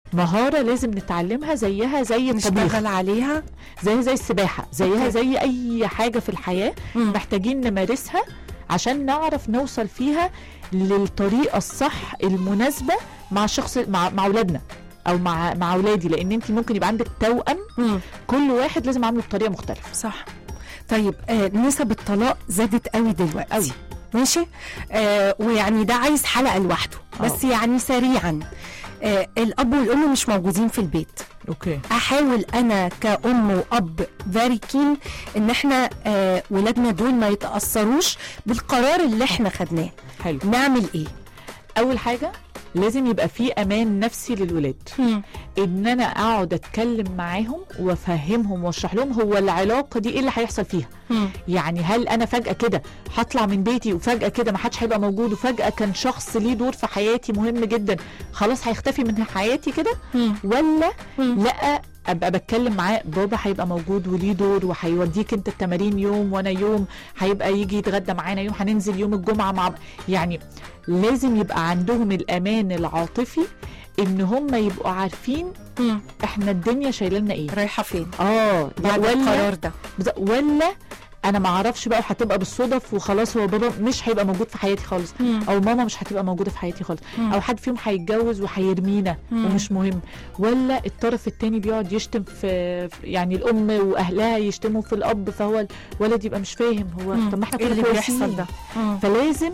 مهاره لازم نتعلمها زيها زي الطبيخ نشتغل عليها زيها زي السباحه زيها أوكي. زي اي حاجه في الحياه مم. محتاجين نمارسها عشان نعرف نوصل فيها للطريقه الصح المناسبه مع الشخص مع مع اولادنا او مع مع اولادي لان انت ممكن يبقى عندك توأم مم. كل واحد لازم اعمله بطريقه مختلفه صح طيب آه نسب الطلاق زادت قوي دلوقتي قوي. ماشي آه ويعني ده عايز حلقه لوحده بس يعني سريعا آه الاب والام مش موجودين في البيت اوكي احاول انا كأم واب فيري كين ان احنا آه ولادنا دول ما يتاثروش بالقرار اللي احنا خدناه حلو نعمل ايه اول حاجه لازم يبقى في امان نفسي للولاد ان انا اقعد اتكلم معاهم وافهمهم واشرح لهم هو العلاقه دي ايه اللي هيحصل فيها يعني هل انا فجاه كده هطلع من بيتي وفجاه كده ما حدش هيبقى موجود وفجاه كان شخص ليه دور في حياتي مهم جدا خلاص هيختفي من حياتي كده ولا لا ابقى بتكلم معاه بابا هيبقى موجود وليه دور وهيوديك انت التمارين يوم وانا يوم هيبقى يجي يتغدى معانا يوم هننزل يوم الجمعه مع يعني لازم يبقى عندهم الامان العاطفي ان هم يبقوا عارفين احنا الدنيا شايله لنا ايه رايحه فين اه بعد ولا القرار ده بز- ولا انا ما اعرفش بقى وهتبقى بالصدف وخلاص هو بابا مش هيبقى موجود في حياتي خالص مم. او ماما مش هتبقى موجوده في حياتي خالص مم. او حد فيهم هيتجوز وهيرمينا مم. ومش مهم ولا الطرف التاني بيقعد يشتم في في- يعني الام واهلها يشتموا في الاب فهو الولد يبقى مش فاهم هو مم. طب ما احنا ايه كنا اللي كويسين. بيحصل ده فلازم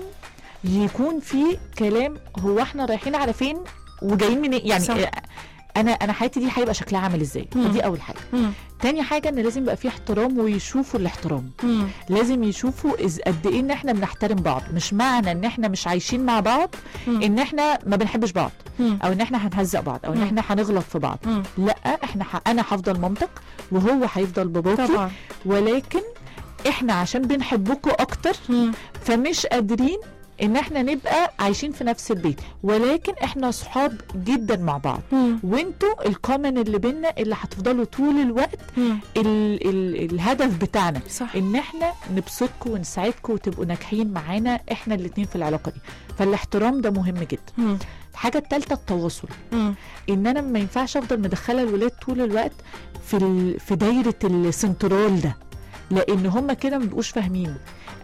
يكون في كلام هو احنا رايحين على فين وجايين من إيه؟ يعني صح. آه، انا انا حياتي دي هيبقى شكلها عامل ازاي مم. فدي اول حاجه تاني حاجه ان لازم يبقى في احترام ويشوفوا الاحترام لازم يشوفوا إز قد ايه ان احنا بنحترم بعض مش معنى ان احنا مش عايشين مع بعض مم. ان احنا ما بنحبش بعض او ان احنا هنهزق بعض او ان مم. احنا هنغلط في بعض مم. لا احنا ح... انا هفضل مامتك وهو هيفضل باباكي طبعا ولكن احنا عشان بنحبكوا اكتر فمش قادرين ان احنا نبقى عايشين في نفس البيت ولكن احنا صحاب جدا مع بعض وانتوا الكومن اللي بينا اللي هتفضلوا طول الوقت ال ال الهدف بتاعنا صح ان احنا نبسطكم ونساعدكم وتبقوا ناجحين معانا احنا الاتنين في العلاقه دي فالاحترام ده مهم جدا الحاجه الثالثه التواصل ان انا ما ينفعش افضل مدخله الولاد طول الوقت في ال... في دايره السنترال ده لان هم كده ما بيبقوش فاهمين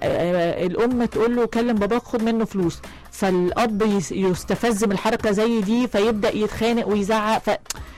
آه، الام تقول له كلم باباك خد منه فلوس فالاب يس- يستفز من الحركه زي دي فيبدا يتخانق ويزعق ف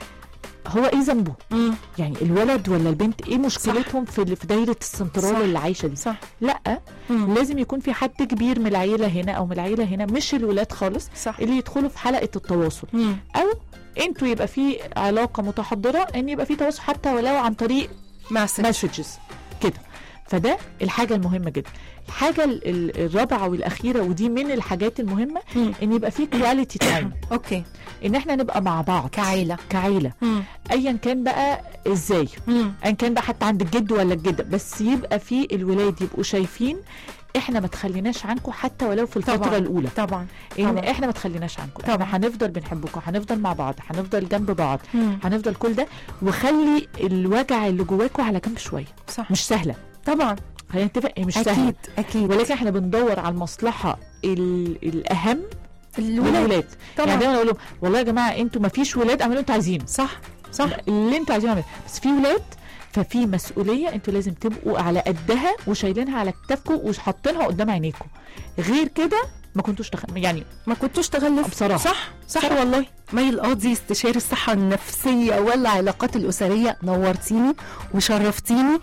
هو ايه ذنبه يعني الولد ولا البنت ايه مشكلتهم في ال- في دايره السنترال صح. اللي عايشه دي صح لا لازم يكون في حد كبير من العيله هنا او من العيله هنا مش الولاد خالص صح اللي يدخلوا في حلقه التواصل او انتوا يبقى في علاقه متحضره ان يبقى في تواصل حتى ولو عن طريق مسج مسجز كده فده الحاجه المهمه جدا الحاجه ال- ال- الرابعه والاخيره ودي من الحاجات المهمه ان يبقى في كواليتي تايم اوكي ان احنا نبقى مع بعض كعيله كعيله ايا كان بقى ازاي ايا كان بقى حتى عند الجد ولا الجده بس يبقى في الولاد يبقوا شايفين احنا ما تخليناش عنكم حتى ولو في الفتره طبعاً. الاولى طبعا ان طبعاً. احنا ما تخليناش عنكم طبعاً. احنا هنفضل بنحبكم هنفضل مع بعض هنفضل جنب بعض هنفضل كل ده وخلي الوجع اللي جواكوا على جنب شويه صح مش سهله طبعا خلينا نتفق هي مش سهله اكيد اكيد ولكن احنا بندور على المصلحه ال- الاهم الولاد للولاد طبعا يعني دايما اقول لهم والله يا جماعه انتوا ما فيش ولاد اعملوا اللي انتوا عايزينه صح صح اللي انتوا عايزينه اعملوا بس في ولاد ففي مسؤوليه انتوا لازم تبقوا على قدها وشايلينها على كتافكم وحاطينها قدام عينيكم غير كده ما كنتوش تخ... يعني ما كنتوش تغلفوا بصراحة. صح صح بصراحة. والله مي القاضي استشاري الصحة النفسية والعلاقات الأسرية نورتيني وشرفتيني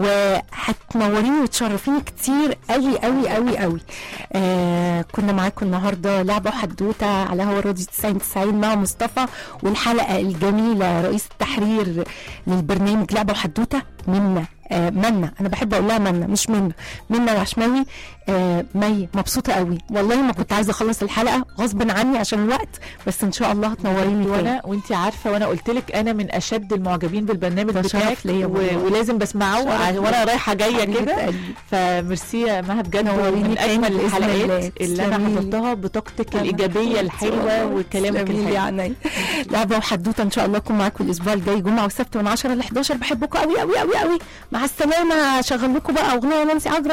وهتنوريني وتشرفيني كتير قوي قوي قوي قوي آه كنا معاكم النهاردة لعبة وحدوتة على هوا راديو 90 90 مع مصطفى والحلقة الجميلة رئيس التحرير للبرنامج لعبة وحدوتة منا آه منا انا بحب اقول لها منا مش منا منا العشماوي آه مي مبسوطه قوي والله ما كنت عايزه اخلص الحلقه غصب عني عشان الوقت بس ان شاء الله هتنوريني تاني وانا وانت عارفه وانا قلت لك انا من اشد المعجبين بالبرنامج ده بتاعك شرف ليا و... والله. ولازم بسمعه شرف ع- ليا. وانا رايحه جايه حبيبة كده قلبي. فميرسي يا مها بجد نوريني من تاني اجمل بإذن الحلقات الله. اللي انا تسلمي لي. حضرتها بطاقتك أنا الايجابيه حبيبتي الحلوه والله. وكلامك تسلمي لي الحلو يا عيني لعبه وحدوته ان شاء الله اكون معاكم الاسبوع الجاي جمعه وسبت من 10 ل 11 بحبكم قوي قوي قوي قوي مع السلامه شغل لكم بقى اغنيه نانسي عجرم